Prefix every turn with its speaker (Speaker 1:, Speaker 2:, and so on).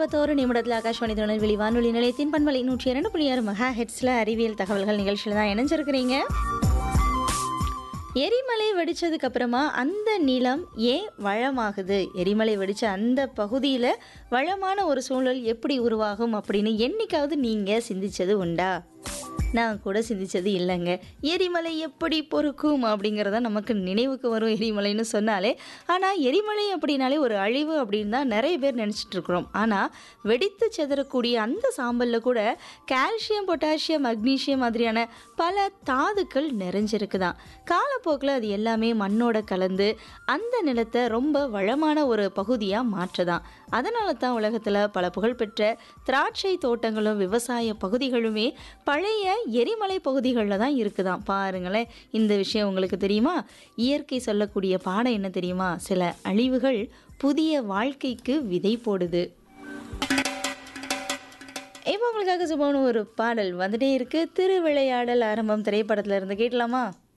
Speaker 1: ஐம்பத்தோரு நிமிடத்தில் ஆகாஷ்வாணி திருநெல்வேலி வானொலி நிலையத்தின் பண்பலை நூற்றி இரண்டு புள்ளி ஆறு மெகா ஹெட்ஸில் அறிவியல் தகவல்கள் நிகழ்ச்சியில் தான் இணைஞ்சிருக்கிறீங்க எரிமலை வெடிச்சதுக்கு அப்புறமா அந்த நிலம் ஏன் வளமாகுது எரிமலை வெடிச்ச அந்த பகுதியில் வளமான ஒரு சூழல் எப்படி உருவாகும் அப்படின்னு என்னைக்காவது நீங்கள் சிந்திச்சது உண்டா நான் கூட சிந்திச்சது இல்லைங்க எரிமலை எப்படி பொறுக்கும் அப்படிங்கிறத நமக்கு நினைவுக்கு வரும் எரிமலைன்னு சொன்னாலே ஆனால் எரிமலை அப்படின்னாலே ஒரு அழிவு அப்படின்னு தான் நிறைய பேர் நினச்சிட்டு இருக்கிறோம் ஆனால் வெடித்து செதறக்கூடிய அந்த சாம்பலில் கூட கால்சியம் பொட்டாசியம் மக்னீசியம் மாதிரியான பல தாதுக்கள் நிறைஞ்சிருக்குதான் காலப்போக்கில் அது எல்லாமே மண்ணோட கலந்து அந்த நிலத்தை ரொம்ப வளமான ஒரு பகுதியாக மாற்றுதான் அதனால தான் உலகத்தில் பல புகழ்பெற்ற திராட்சை தோட்டங்களும் விவசாய பகுதிகளுமே பழைய எரிமலை பகுதிகளில் தான் இருக்குதாம் பாருங்களேன் இந்த விஷயம் உங்களுக்கு தெரியுமா இயற்கை சொல்லக்கூடிய பாடம் என்ன தெரியுமா சில அழிவுகள் புதிய வாழ்க்கைக்கு விதை போடுது இப்போ உங்களுக்காக சுபமான ஒரு பாடல் வந்துட்டே இருக்கு திருவிளையாடல் ஆரம்பம் திரைப்படத்துல இருந்து கேட்கலாமா